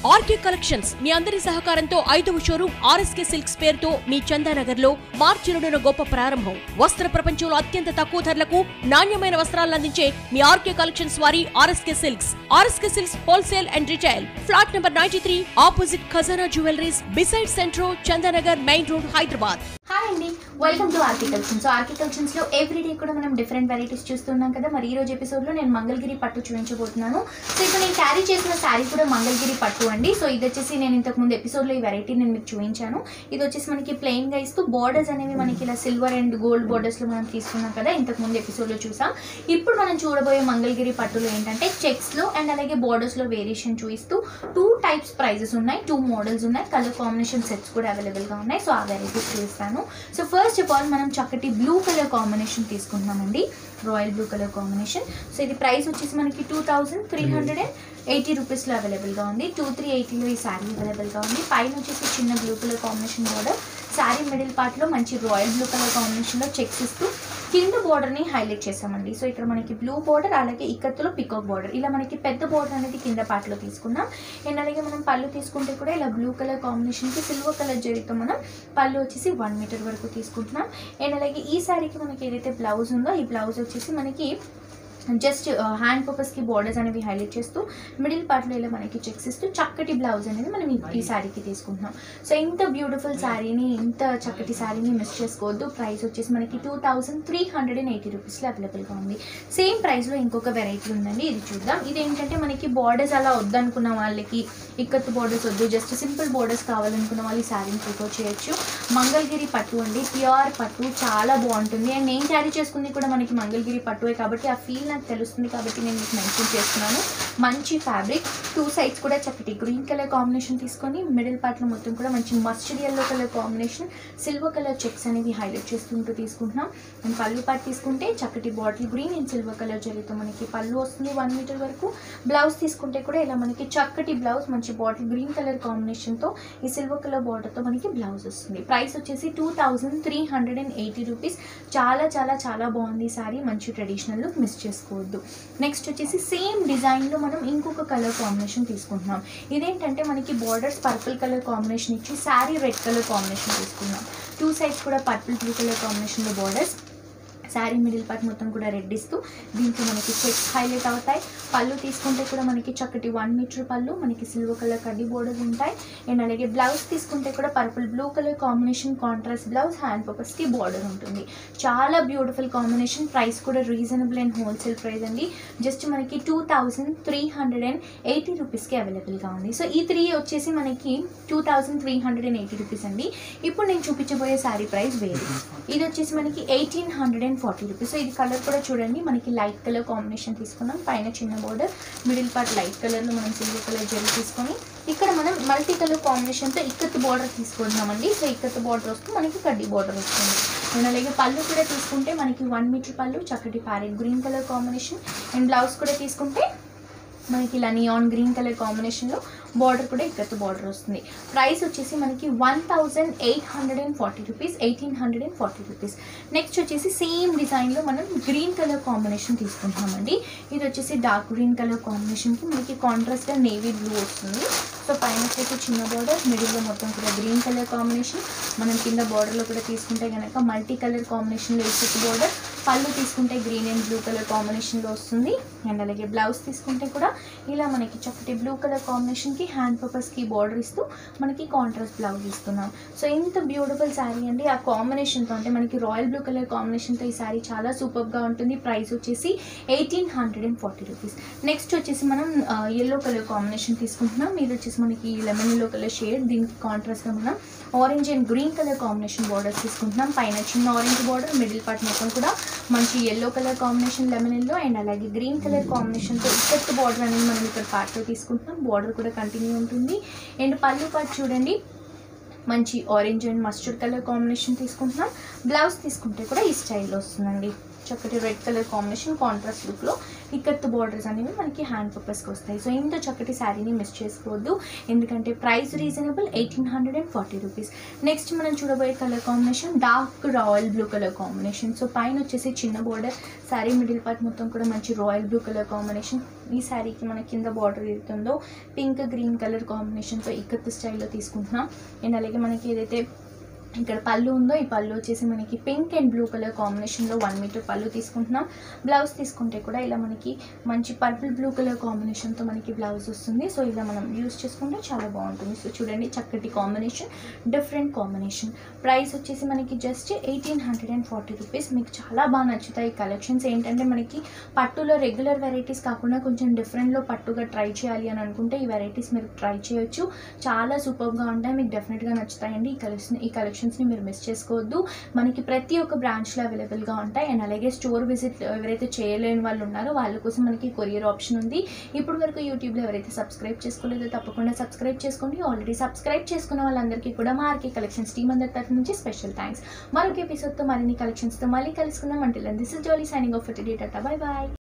RK collections మీ అందరి సహకారంతో ఐదవ షోరూమ్ ఆర్ఎస్కే సిల్క్స్ పేరుతో మీ చందానగర్ లో మార్చి రెండున గొప్ప ప్రారంభం వస్త్ర ప్రపంచంలో అత్యంత తక్కువ ధరలకు నాణ్యమైన వస్త్రాలను అందించే మీ ఆర్కే కలెక్షన్స్ వారి RSK silks RSK silks wholesale and retail flat number ninety three opposite Khazana jewelleries beside Centro Chandanagar main road Hyderabad hi అండి welcome to RK collections so RK collections లో ఎవ్రీ డే కూడా మనం డిఫరెంట్ వెరైటీస్ చూస్తున్నాం కదా మరి ఈ రోజు ఎపిసోడ్ లో నేను మంగళగిరి పట్టు చూపించబోతున్నాను సో ఇప్పుడు నేను క్యారీ చేసిన శారీ కూడా మంగళగిరి పట్టు అండి సో ఇది వచ్చేసి నేను ఇంతకు ముందు ఎపిసోడ్ లో ఈ వెరైటీ నేను మీకు చూపించాను ఇది వచ్చేసి మనకి ప్లెయిన్ గా ఇస్తూ బోర్డర్స్ అనేవి మనకి ఇలా సిల్వర్ అండ్ గోల్డ్ బోర్డర్స్ లో మనం తీసుకున్నాం కదా ఇంతకు ముందు ఎపిసోడ్ లో చూసాం ఇప్పుడు మనం చూడబోయే మంగళగిరి పట్టులో ఏంటంటే చెక్స్ లో అండ్ అలాగే బోర్డర్స్ లో వేరియేషన్ చూపిస్తూ టూ టైప్స్ ప్రైజెస్ ఉన్నాయి టూ మోడల్స్ ఉన్నాయి కలర్ కాంబినేషన్ సెట్స్ కూడా అవైలబుల్ గా ఉన్నాయి సో ఆ వెరైటీస్ చూపిస్తాను సో ఫస్ట్ ఆఫ్ ఆల్ మనం చక్కటి బ్లూ కలర్ కాంబినేషన్ తీసుకుంటున్నామండి royal blue colour combination so ఇది ప్రైస్ వచ్చేసి మనకి two thousand three hundred and eighty రూపీస్లో అవైలబుల్గా ఉంది టూ త్రీ ఎయిటీలో ఈ శారీ అవైలబుల్గా ఉంది పైన వచ్చేసి చిన్న blue colour combination border sari middle పార్ట్లో మంచి రాయల్ బ్లూ కలర్ కాంబినేషన్లో చెక్స్ ఇస్తూ కింద బోర్డర్ని హైలైట్ చేసామండి సో ఇక్కడ మనకి బ్లూ బోర్డర్ అలాగే ఇక్కత్తులో పికాక్ బోర్డర్ ఇలా మనకి పెద్ద బోర్డర్ అనేది కింద పార్ట్లో తీసుకున్నాం అండ్ అలాగే మనం పళ్ళు తీసుకుంటే కూడా ఇలా బ్లూ కలర్ కాంబినేషన్కి సిల్వర్ కలర్ జరీతో మనం పళ్ళు వచ్చేసి వన్ మీటర్ వరకు తీసుకుంటున్నాం అండ్ అలాగే ఈ శారీకి మనకి ఏదైతే బ్లౌజ్ ఉందో ఈ బ్లౌజ్ వచ్చేసి మనకి జస్ట్ హ్యాండ్ పర్పస్కి బోర్డర్స్ అనేవి హైలైట్ చేస్తూ మిడిల్ పార్ట్లో ఇలా మనకి చెక్స్ ఇస్తూ చక్కటి బ్లౌజ్ అనేది మనం ఈ- ఈ శారీకి తీసుకుంటున్నాం సో ఇంత బ్యూటిఫుల్ శారీని ఇంత చక్కటి శారీని మిస్ చేసుకోవద్దు ప్రైస్ వచ్చేసి మనకి two thousand three hundred and eighty రూపీస్లో అవైలబుల్గా ఉంది సేమ్ ప్రైస్లో ఇంకొక వెరైటీ ఉందండి ఇది చూద్దాం ఇది ఏంటంటే మనకి బోర్డర్స్ అలా వద్దనుకున్న వాళ్ళకి ఇక్కత్తు బోర్డర్స్ వద్దు జస్ట్ సింపుల్ బోర్డర్స్ కావాలనుకున్న వాళ్ళు ఈ శారీని ప్రిఫర్ చేయొచ్చు మంగళగిరి పట్టు అండి ప్యూర్ పట్టు చాలా బాగుంటుంది అండ్ నేను క్యారీ చేసుకుంది కూడా మనకి మంగళగిరి పట్టువే కాబట్టి ఆ ఫీల్ నాకు తెలుస్తుంది కాబట్టి నేను మీకు మెన్షన్ చేస్తున్నాను మంచి ఫ్యాబ్రిక్ టూ సైడ్స్ కూడా చక్కటి గ్రీన్ కలర్ కాంబినేషన్ తీసుకొని మిడిల్ పార్ట్లో మొత్తం కూడా మంచి mustard yellow colour combination silver colour checks అనేవి హైలైట్ చేసుకుంటూ తీసుకుంటున్నాం అండ్ పళ్ళు పార్ట్ తీసుకుంటే చక్కటి bottle green and silver colour జరీతో మనకి పళ్ళు వస్తుంది వన్ మీటర్ వరకు బ్లౌజ్ తీసుకుంటే కూడా ఇలా మనకి చక్కటి బ్లౌజ్ మంచి బాటిల్ గ్రీన్ కలర్ కాంబినేషన్తో ఈ సిల్వర్ కలర్ బార్డర్తో మనకి బ్లౌజ్ వస్తుంది ప్రైస్ వచ్చేసి two thousand three hundred and eighty rupees చాలా చాలా చాలా బాగుంది ఈ సారీ మంచి ట్రెడిషనల్ లుక్ మిస్ చేసుకోవద్దు నెక్స్ట్ వచ్చేసి సేమ్ డిజైన్లో మనం ఇంకొక కలర్ కాంబినేషన్ తీసుకుంటున్నాం ఇదేంటంటే మనకి బార్డర్స్ పర్పుల్ కలర్ కాంబినేషన్ ఇచ్చి శారీ రెడ్ కలర్ కాంబినేషన్ తీసుకున్నాం టూ సైడ్స్ కూడా పర్పుల్ బ్లూ కలర్ కాంబినేషన్లో బార్డర్స్ శారీ మిడిల్ పార్ట్ మొత్తం కూడా రెడ్ ఇస్తూ దీంట్లో మనకి చెక్స్ హైలైట్ అవుతాయి పళ్ళు తీసుకుంటే కూడా మనకి చక్కటి వన్ మీటర్ పళ్ళు మనకి సిల్వర్ కలర్ కడ్డీ బోర్డర్స్ ఉంటాయి అండ్ అలాగే బ్లౌజ్ తీసుకుంటే కూడా purple blue colour combination contrast blouse hand పర్పస్కి బార్డర్ ఉంటుంది చాలా బ్యూటిఫుల్ కాంబినేషన్ ప్రైస్ కూడా రీజనబుల్ అండ్ హోల్సేల్ ప్రైస్ అండి జస్ట్ మనకి two thousand three hundred and eighty రూపీస్కి అవైలబుల్గా ఉంది సో ఈ త్రీ వచ్చేసి మనకి two thousand three hundred and eighty rupees అండి ఇప్పుడు నేను చూపించబోయే శారీ ప్రైస్ వేరు ఇది వచ్చేసి మనకి eighteen hundred and forty rupees so ఇది కలర్ కూడా చూడండి మనకి లైట్ కలర్ కాంబినేషన్ తీసుకున్నాం పైన చిన్న బోర్డర్ మిడిల్ పార్ట్ లైట్ కలర్లో మనం సిల్వర్ కలర్ జెల్ తీసుకొని ఇక్కడ మనం మల్టీ కలర్ కాంబినేషన్తో ఇక్కత్ బార్డర్ తీసుకుంటున్నామండి సో ఇక్కత్ బార్డర్ వస్తే మనకి కడ్డీ బార్డర్ వస్తుంది అండ్ అలాగే పళ్ళు కూడా తీసుకుంటే మనకి వన్ మీటర్ పళ్ళు చక్కటి parrot green colour combination and blouse కూడా తీసుకుంటే మనకి ఇలా నియాన్ గ్రీన్ కలర్ కాంబినేషన్లో బార్డర్ కూడా ఇక్కత్ బార్డర్ వస్తుంది ప్రైస్ వచ్చేసి మనకి one thousand eight hundred and forty rupees eighteen hundred and forty rupees next వచ్చేసి సేమ్ డిజైన్లో మనం గ్రీన్ కలర్ కాంబినేషన్ తీసుకుంటున్నామండి ఇది వచ్చేసి డార్క్ గ్రీన్ కలర్ కాంబినేషన్కి మనకి కాంట్రాస్ట్గా నేవీ బ్లూ వస్తుంది సో పైన వచ్చేసి చిన్న బార్డర్ మిడిల్లో మొత్తం కూడా గ్రీన్ కలర్ కాంబినేషన్ మనం కింద బార్డర్లో కూడా తీసుకుంటే కనుక మల్టీ కలర్ కాంబినేషన్లో ఇసుకు బార్డర్ పళ్ళు తీసుకుంటే గ్రీన్ అండ్ బ్లూ కలర్ కాంబినేషన్లో వస్తుంది అండ్ అలాగే బ్లౌజ్ తీసుకుంటే కూడా ఇలా మనకి చక్కటి బ్లూ కలర్ కాంబినేషన్కి హ్యాండ్ పర్పస్కి బార్డర్ ఇస్తూ మనకి కాంట్రాస్ట్ బ్లౌజ్ ఇస్తున్నాం సో ఇంత బ్యూటిఫుల్ శారీ అండి ఆ కాంబినేషన్తో అంటే మనకి రాయల్ బ్లూ కలర్ కాంబినేషన్తో ఈ శారీ చాలా సూపర్గా ఉంటుంది ప్రైస్ వచ్చేసి eighteen hundred and forty rupees next వచ్చేసి మనం ఎల్లో కలర్ కాంబినేషన్ తీసుకుంటున్నాం ఇది వచ్చేసి మనకి లెమన్ ఎల్లో కలర్ షేడ్ దీనికి కాంట్రాస్ట్గా మనం orange and green colour combination borders తీసుకుంటున్నాం పైన చిన్న ఆరెంజ్ బార్డర్ మిడిల్ పార్ట్ మొత్తం కూడా మంచి yellow colour combination lemon yellow and అలాగే గ్రీన్ కలర్ కాంబినేషన్తో ఇఫెక్ట్ బార్డర్ అనేది మనం ఇక్కడ పార్ట్లో తీసుకుంటున్నాం బార్డర్ కూడా కంటిన్యూ ఉంటుంది అండ్ పళ్ళు పార్ట్ చూడండి మంచి orange and mustard colour combination తీసుకుంటున్నాం బ్లౌజ్ తీసుకుంటే కూడా ఈ స్టైల్లో వస్తుందండి చక్కటి రెడ్ కలర్ కాంబినేషన్ కాంట్రాస్ట్ లుక్లో ఇక్కత్ బార్డర్స్ అనేవి మనకి హ్యాండ్ పర్పస్కి వస్తాయి సో ఇంత చక్కటి శారీని మిస్ చేసుకోవద్దు ఎందుకంటే price reasonable eighteen hundred and forty rupees next మనం చూడబోయే colour combination dark royal blue colour combination so పైన వచ్చేసి చిన్న బార్డర్ శారీ మిడిల్ పార్ట్ మొత్తం కూడా మంచి రాయల్ బ్లూ కలర్ కాంబినేషన్ ఈ శారీకి మన కింద బార్డర్ ఏదైతుందో పింక్ గ్రీన్ కలర్ కాంబినేషన్తో ఇక్కత్ స్టైల్లో తీసుకుంటున్నాం అండ్ అలాగే మనకి ఏదైతే ఇక్కడ పళ్ళు ఉందో ఈ పళ్ళు వచ్చేసి మనకి పింక్ అండ్ బ్లూ కలర్ కాంబినేషన్లో వన్ మీటర్ పళ్ళు తీసుకుంటున్నాం బ్లౌజ్ తీసుకుంటే కూడా ఇలా మనకి మంచి పర్పుల్ బ్లూ కలర్ కాంబినేషన్తో మనకి బ్లౌజ్ వస్తుంది సో ఇలా మనం యూస్ చేసుకుంటే చాలా బాగుంటుంది సో చూడండి చక్కటి కాంబినేషన్ డిఫరెంట్ కాంబినేషన్ ప్రైస్ వచ్చేసి మనకి just eighteen hundred and forty rupees మీకు చాలా బాగా నచ్చుతాయి ఈ కలెక్షన్స్ ఏంటంటే మనకి పట్టులో రెగ్యులర్ వెరైటీస్ కాకుండా కొంచెం డిఫరెంట్లో పట్టుగా ట్రై చేయాలి అని అనుకుంటే ఈ వెరైటీస్ మీరు ట్రై చేయొచ్చు చాలా సూపర్గా ఉంటాయి మీకు డెఫినెట్గా నచ్చుతాయండి ఈ కలెక్షన్ ఈ కలెక్షన్స్ని మీరు మిస్ చేసుకోవద్దు మనకి ప్రతి ఒక్క బ్రాంచ్లో అవైలబుల్గా ఉంటాయి అండ్ అలాగే స్టోర్ విజిట్ ఎవరైతే చేయలేని వాళ్ళు ఉన్నారో వాళ్ళ కోసం మనకి కొరియర్ ఆప్షన్ ఉంది ఇప్పుడు వరకు యూట్యూబ్లో ఎవరైతే సబ్స్క్రైబ్ చేసుకోలేదో తప్పకుండా సబ్స్క్రైబ్ చేసుకోండి ఆల్రెడీ సబ్స్క్రైబ్ చేసుకున్న వాళ్ళందరికీ కూడా మా ఆర్కే కలెక్షన్స్ టీమ్ అందరి తరఫు నుంచి స్పెషల్ థ్యాంక్స్ మరొక ఎపిసోడ్తో మరిన్ని కలెక్షన్స్తో మళ్ళీ కలుసుకుందాం అంటే this is Jolly signing off today tata bye bye